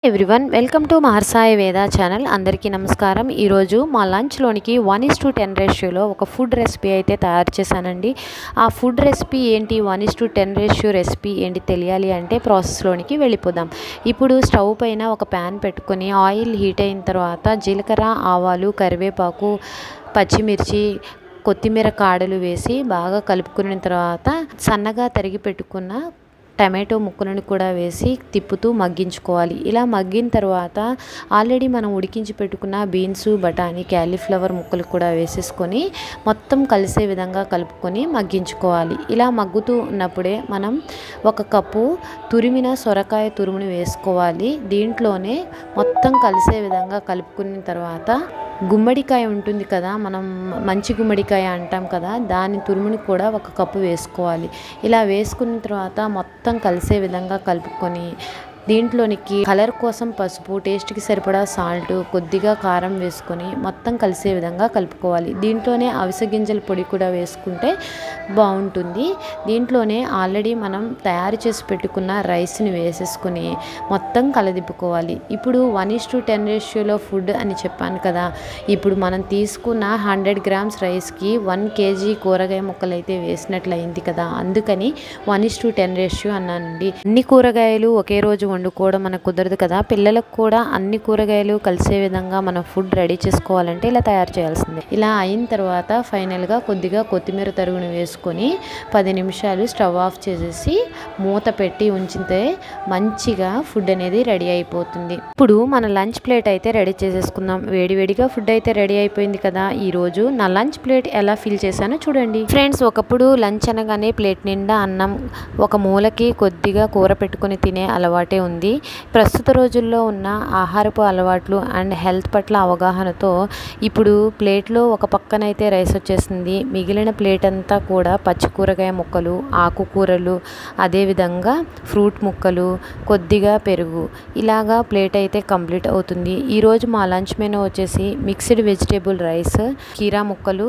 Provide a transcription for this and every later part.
everyone welcome to మహర్సాయి వేద channel అందరికీ నమస్కారం ఈరోజు మా లంచ్లోనికి వన్ ఇస్ టు టెన్ రేషియోలో ఒక ఫుడ్ రెసిపీ అయితే తయారు చేశానండి ఆ ఫుడ్ రెసిపీ ఏంటి one is to ten ratio recipe ఏంటి తెలియాలి అంటే ప్రాసెస్లోనికి వెళ్ళిపోదాం ఇప్పుడు స్టవ్ పైన ఒక ప్యాన్ పెట్టుకొని ఆయిల్ హీట్ అయిన తర్వాత జీలకర్ర ఆవాలు కరివేపాకు పచ్చిమిర్చి కొత్తిమీర కాడలు వేసి బాగా కలుపుకున్న తర్వాత సన్నగా తరిగి పెట్టుకున్న టమాటో ముక్కలను కూడా వేసి తిప్పుతూ మగ్గించుకోవాలి ఇలా మగ్గిన తర్వాత ఆల్రెడీ మనం ఉడికించి పెట్టుకున్న బీన్స్ బఠానీ క్యాలీఫ్లవర్ ముక్కలు కూడా వేసేసుకొని మొత్తం కలిసే విధంగా కలుపుకొని మగ్గించుకోవాలి ఇలా మగ్గుతూ ఉన్నప్పుడే మనం ఒక కప్పు తురిమిన సొరకాయ తురుముని వేసుకోవాలి దీంట్లోనే మొత్తం కలిసే విధంగా కలుపుకున్న తర్వాత గుమ్మడికాయ ఉంటుంది కదా మనం మంచి గుమ్మడికాయ అంటాం కదా దాని తురుముని కూడా ఒక కప్పు వేసుకోవాలి ఇలా వేసుకున్న తర్వాత మొత్తం కలిసే విధంగా కలుపుకొని దీంట్లోనికి కలర్ కోసం పసుపు టేస్ట్కి సరిపడా సాల్ట్ కొద్దిగా కారం వేసుకొని మొత్తం కలిసే విధంగా కలుపుకోవాలి దీంట్లోనే అవిసె గింజల పొడి కూడా వేసుకుంటే బాగుంటుంది దీంట్లోనే ఆల్రెడీ మనం తయారు చేసి పెట్టుకున్న రైస్ని వేసేసుకొని మొత్తం కలదిప్పుకోవాలి ఇప్పుడు వన్ ఇస్ టు టెన్ రేషియోలో ఫుడ్ అని చెప్పాను కదా ఇప్పుడు మనం తీసుకున్న హండ్రెడ్ గ్రామ్స్ రైస్కి వన్ కేజీ కూరగాయ ముక్కలు అయితే వేసినట్లయింది కదా అందుకని one is to ten ratio అన్నానండి అన్ని కూరగాయలు ఒకే రోజు వండుకోవడం మనకు కుదరదు కదా పిల్లలకు కూడా అన్ని కూరగాయలు కలిసే విధంగా మనం ఫుడ్ రెడీ చేసుకోవాలంటే ఇలా తయారు చేయాల్సిందే ఇలా అయిన తర్వాత ఫైనల్గా కొద్దిగా కొత్తిమీర తరుగును వేసుకొని పది నిమిషాలు స్టవ్ ఆఫ్ చేసేసి మూత పెట్టి ఉంచితే మంచిగా ఫుడ్ అనేది రెడీ అయిపోతుంది ఇప్పుడు మన లంచ్ ప్లేట్ అయితే రెడీ చేసేసుకుందాం వేడివేడిగా ఫుడ్ అయితే రెడీ అయిపోయింది కదా ఈ రోజు నా లంచ్ ప్లేట్ ఎలా ఫిల్ చేశానో చూడండి ఫ్రెండ్స్ ఒకప్పుడు లంచ్ అనగానే ప్లేట్ నిండా అన్నం ఒక మూలకి కొద్దిగా కూర పెట్టుకొని తినే అలవాటే ఉంది ప్రస్తుత రోజుల్లో ఉన్న ఆహారపు అలవాట్లు అండ్ హెల్త్ పట్ల అవగాహనతో ఇప్పుడు ప్లేట్లో ఒక పక్కనైతే రైస్ వచ్చేసింది మిగిలిన ప్లేట్ అంతా కూడా పచ్చి కూరగాయ ముక్కలు ఆకుకూరలు అదేవిధంగా ఫ్రూట్ ముక్కలు కొద్దిగా పెరుగు ఇలాగా ప్లేట్ అయితే కంప్లీట్ అవుతుంది ఈరోజు మా లంచ్ మెనూ వచ్చేసి మిక్స్డ్ వెజిటేబుల్ రైస్ కీరా ముక్కలు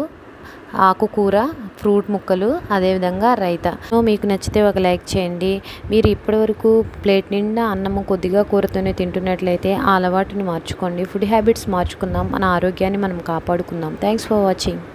ఆకుకూర ఫ్రూట్ ముక్కలు అదేవిధంగా రైతా సో మీకు నచ్చితే ఒక లైక్ చేయండి మీరు ఇప్పటివరకు ప్లేట్ నిండా అన్నము కొద్దిగా కూరతోనే తింటున్నట్లయితే ఆ అలవాటుని మార్చుకోండి ఫుడ్ హ్యాబిట్స్ మార్చుకుందాం మన ఆరోగ్యాన్ని మనం కాపాడుకుందాం థ్యాంక్స్ ఫర్ వాచింగ్